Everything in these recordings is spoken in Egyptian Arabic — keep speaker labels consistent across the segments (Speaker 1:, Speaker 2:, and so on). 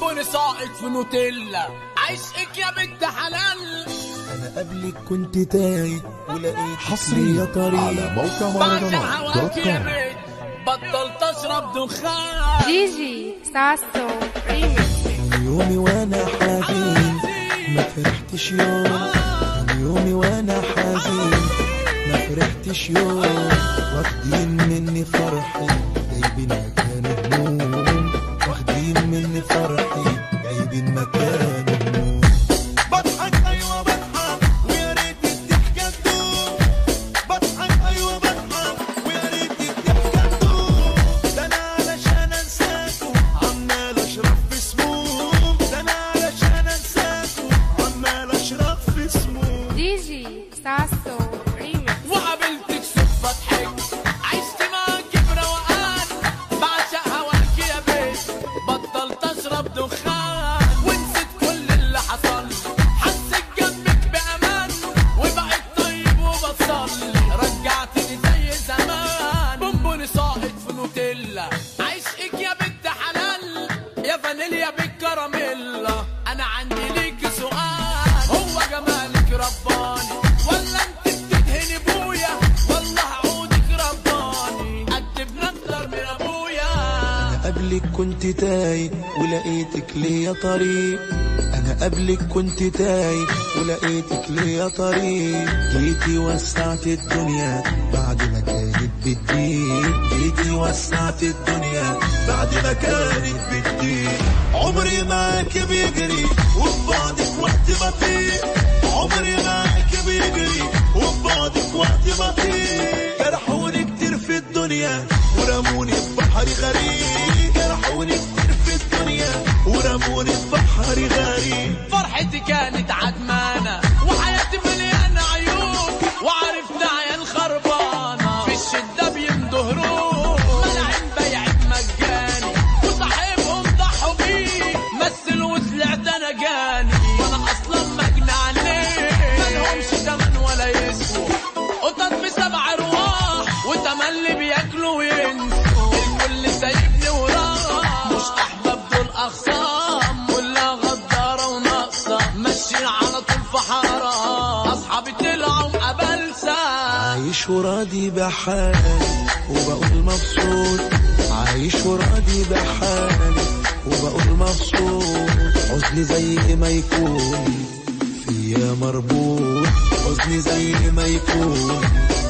Speaker 1: بونبوني ساقط في نوتيلا عشقك يا بنت حلال
Speaker 2: انا قبلك كنت تايه ولقيت
Speaker 3: حصريا
Speaker 2: يا طريق
Speaker 3: على موقع
Speaker 1: بعد
Speaker 3: مهرجانات دوت
Speaker 1: هواك يا
Speaker 3: كوم
Speaker 1: بنت بطلت اشرب دخان
Speaker 4: جيجي ساسو ريميكس
Speaker 2: من يومي وانا حزين ما فرحتش يوم من يومي وانا حزين ما فرحتش يوم واخدين مني فرحي جايبين مكان هموم واخدين مني فرحي جايبين مكان هموم
Speaker 5: بضحك ايوه بضحك ويا ريت الضحكه تدوم بضحك ايوه بضحك ويا ريت الضحكه تدوم ده انا علشان انساكوا عمال اشرب في سموم ده انا علشان انساكوا عمال اشرب في سموم
Speaker 4: جيجي ساسو ريميكس
Speaker 1: وقابلتك صدفة ضحك عشت معاك بروقان بعشق هواك يا بنت بطلت اشرب دخان ونسيت كل اللي حصل حسيت جنبك بامان وبقيت طيب وبصلي رجعتني زي زمان بونبوني ساقط في نوتيلا عشقك يا بنت حلال يا فانيليا بالكراميلا انا عندي ليك سؤال هو جمالك رباني ولا انت بتدهني بويا والله عودك رباني قد بنطر من ابويا
Speaker 2: قبلك كنت تايه ولقيتك ليا طريق انا قبلك كنت تايه ولقيتك ليا طريق جيتي وسعت الدنيا بعد ما كانت بتضيق جيتي وسعت الدنيا بعد ما كانت بتضيق
Speaker 5: عمري معاك بيجري وبعدك وقت بطيء عمري معاك بيجري وبعدك وقت بطيء جرحوني كتير في الدنيا ورموني في بحر غريب جرحوني كتير في الدنيا ورموني في بحر غريب
Speaker 1: فرحتي كانت عدمانة وحياتي مليانة عيوب وعرفنا عيال خربانة في الشدة بيمدوا هروب ملاعين بيعت مجاني وصاحبهم ضحوا بيه مثل وطلعت انا جاني وانا اصلا مجنى عليه مالهمش تمن ولا يسووا قطط بسبع ارواح وتملي بياكلوا وينسوا الكل سايبني وراه مش احباب دول اخصام ولا غداره وناقصه ماشيين على طول في حاره اصحابي طلعوا مقابلسه
Speaker 2: عايش وراضي بحالي وبقول مبسوط عايش وراضي بحالي وبقول مبسوط حزني زي ما يكون فيا مربوط حزني زي ما يكون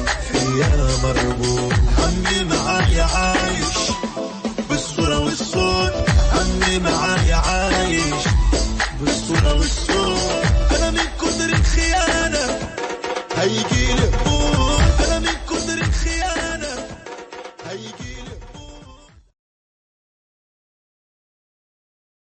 Speaker 2: فيا مربوط
Speaker 5: همي معايا عايش بالصورة والصوت همي معايا عايش بالصورة والصوت أنا من كتر الخيانة هيجيلي هبوط أنا من كتر الخيانة هيجيلي هبوط